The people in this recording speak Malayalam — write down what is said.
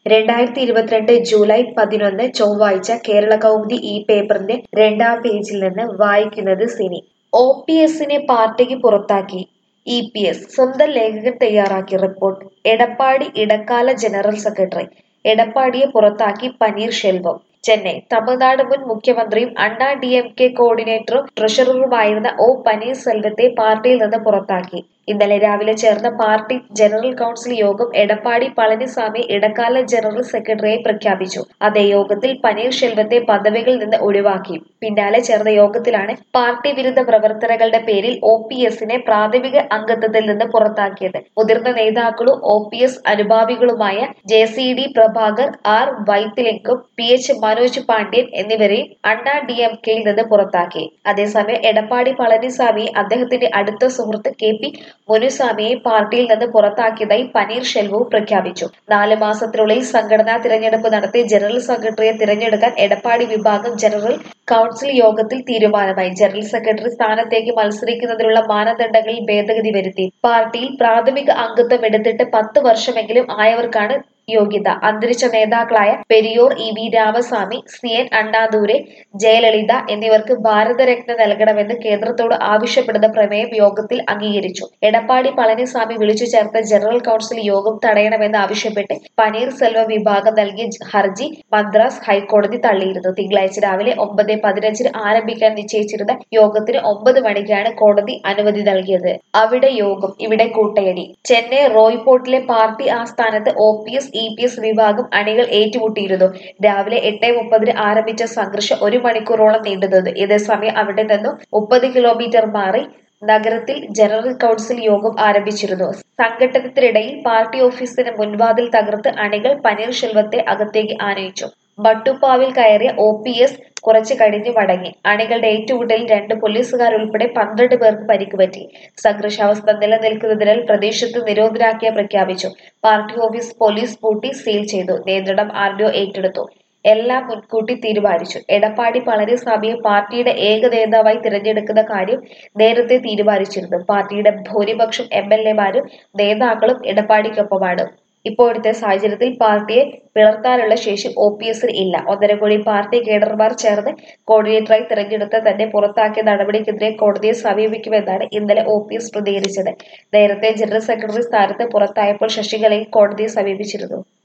രണ്ടായിരത്തി ഇരുപത്തിരണ്ട് ജൂലൈ പതിനൊന്ന് ചൊവ്വാഴ്ച കേരള കൗമുദി ഈ പേപ്പറിന്റെ രണ്ടാം പേജിൽ നിന്ന് വായിക്കുന്നത് സിനി ഒ പി എസിനെ പാർട്ടിക്ക് പുറത്താക്കി ഇ പി എസ് സ്വന്തം ലേഖകൻ തയ്യാറാക്കിയ റിപ്പോർട്ട് എടപ്പാടി ഇടക്കാല ജനറൽ സെക്രട്ടറി എടപ്പാടിയെ പുറത്താക്കി പനീർ ശെൽവം ചെന്നൈ തമിഴ്നാട് മുൻ മുഖ്യമന്ത്രിയും അണ്ണാ ഡി എം കെ കോർഡിനേറ്ററും ട്രഷററുമായിരുന്ന ഒ പനീർ സെൽവത്തെ പാർട്ടിയിൽ നിന്ന് പുറത്താക്കി ഇന്നലെ രാവിലെ ചേർന്ന പാർട്ടി ജനറൽ കൗൺസിൽ യോഗം എടപ്പാടി പളനിസ്വാമി ഇടക്കാല ജനറൽ സെക്രട്ടറിയെ പ്രഖ്യാപിച്ചു അതേ യോഗത്തിൽ പനീർ ശെൽവത്തെ പദവികളിൽ നിന്ന് ഒഴിവാക്കി പിന്നാലെ ചേർന്ന യോഗത്തിലാണ് പാർട്ടി വിരുദ്ധ പ്രവർത്തനങ്ങളുടെ പേരിൽ ഒ പി എസിനെ പ്രാഥമിക അംഗത്വത്തിൽ നിന്ന് പുറത്താക്കിയത് മുതിർന്ന നേതാക്കളും ഒ പി എസ് അനുഭാവികളുമായ J C D Prabhakar R വൈത്തിലിംഗും പി എച്ച് മനോജ് പാണ്ഡ്യൻ എന്നിവരെയും അണ്ണാ ഡി എം കെയിൽ നിന്ന് പുറത്താക്കി അതേസമയം എടപ്പാടി പളനിസ്വാമിയെ അദ്ദേഹത്തിന്റെ അടുത്ത സുഹൃത്ത് കെ പി മുനുസ്വാമിയെ പാർട്ടിയിൽ നിന്ന് പുറത്താക്കിയതായി പനീർ ശെൽവവും പ്രഖ്യാപിച്ചു നാല് മാസത്തിനുള്ളിൽ സംഘടനാ തിരഞ്ഞെടുപ്പ് നടത്തി ജനറൽ സെക്രട്ടറിയെ തിരഞ്ഞെടുക്കാൻ എടപ്പാടി വിഭാഗം ജനറൽ കൗൺസിൽ യോഗത്തിൽ തീരുമാനമായി ജനറൽ സെക്രട്ടറി സ്ഥാനത്തേക്ക് മത്സരിക്കുന്നതിനുള്ള മാനദണ്ഡങ്ങളിൽ ഭേദഗതി വരുത്തി പാർട്ടിയിൽ പ്രാഥമിക അംഗത്വം എടുത്തിട്ട് പത്ത് വർഷമെങ്കിലും ആയവർക്കാണ് യോഗ്യത അന്തരിച്ച നേതാക്കളായ Periyar E V Ramasamy C N Annadurai Jayalalithaa എന്നിവർക്ക് ഭാരതരത്ന നൽകണമെന്ന് കേന്ദ്രത്തോട് ആവശ്യപ്പെടുന്ന പ്രമേയം യോഗത്തിൽ അംഗീകരിച്ചു എടപ്പാടി പളനിസ്വാമി വിളിച്ചു ചേർത്ത ജനറൽ കൗൺസിൽ യോഗം തടയണമെന്ന് ആവശ്യപ്പെട്ട് പനീർ സെൽവ വിഭാഗം നൽകിയ ഹർജി മദ്രാസ് ഹൈക്കോടതി തള്ളിയിരുന്നു തിങ്കളാഴ്ച രാവിലെ ഒമ്പത് പതിനഞ്ചിന് ആരംഭിക്കാൻ നിശ്ചയിച്ചിരുന്ന യോഗത്തിന് ഒമ്പത് മണിക്കാണ് കോടതി അനുമതി നൽകിയത് അവിടെ യോഗം ഇവിടെ കൂട്ടയടി ചെന്നൈ റോയ്പോർട്ടിലെ പാർട്ടി ആസ്ഥാനത്ത് O P S E P S വിഭാഗം അണികൾ ഏറ്റുമുട്ടിയിരുന്നു രാവിലെ എട്ട് മുപ്പതിന് ആരംഭിച്ച സംഘർഷം ഒരു മണിക്കൂറോളം നീണ്ടുനിന്നു ഇതേസമയം അവിടെ നിന്നും മുപ്പത് കിലോമീറ്റർ മാറി നഗരത്തിൽ ജനറൽ കൗൺസിൽ യോഗം ആരംഭിച്ചിരുന്നു സംഘട്ടനത്തിനിടയിൽ പാർട്ടി ഓഫീസിന് മുൻവാതിൽ തകർത്ത് അണികൾ പനീർ ശെൽവത്തെ അകത്തേക്ക് ആനയിച്ചു ബട്ടുപ്പാവിൽ കയറിയ ഒ പി എസ് കുറച്ചു കഴിഞ്ഞു മടങ്ങി അണികളുടെ ഏറ്റുമുട്ടലിൽ രണ്ട് പോലീസുകാരുൾപ്പെടെ പന്ത്രണ്ട് പേർക്ക് പരിക്ക് പറ്റി സംഘർഷാവസ്ഥ നിലനിൽക്കുന്നതിനാൽ പ്രദേശത്ത് നിരോധനാജ്ഞ പ്രഖ്യാപിച്ചു പാർട്ടി ഓഫീസ് പോലീസ് പൂട്ടി സീൽ ചെയ്തു നിയന്ത്രണം ആർ ഡി ഒ ഏറ്റെടുത്തു എല്ലാം മുൻകൂട്ടി തീരുമാനിച്ചു എടപ്പാടി പളനിസ്വാമിയെ പാർട്ടിയുടെ ഏക നേതാവായി തിരഞ്ഞെടുക്കുന്ന കാര്യം നേരത്തെ തീരുമാനിച്ചിരുന്നു പാർട്ടിയുടെ ഭൂരിപക്ഷം എം എൽ എമാരും നേതാക്കളും എടപ്പാടിക്കൊപ്പമാണ് ഇപ്പോഴത്തെ സാഹചര്യത്തിൽ പാർട്ടിയെ പിളർത്താനുള്ള ശേഷി ഒ പി എസിന് ഇല്ല ഒന്നര കോടി പാർട്ടി കേഡർമാർ ചേർന്ന് കോർഡിനേറ്ററായി തിരഞ്ഞെടുത്ത തന്നെ പുറത്താക്കിയ നടപടിക്കെതിരെ കോടതിയെ സമീപിക്കുമെന്നാണ് ഇന്നലെ ഒ പി എസ് പ്രതികരിച്ചത് നേരത്തെ ജനറൽ സെക്രട്ടറി സ്ഥാനത്ത് പുറത്തായപ്പോൾ ശശികലയും കോടതിയെ സമീപിച്ചിരുന്നു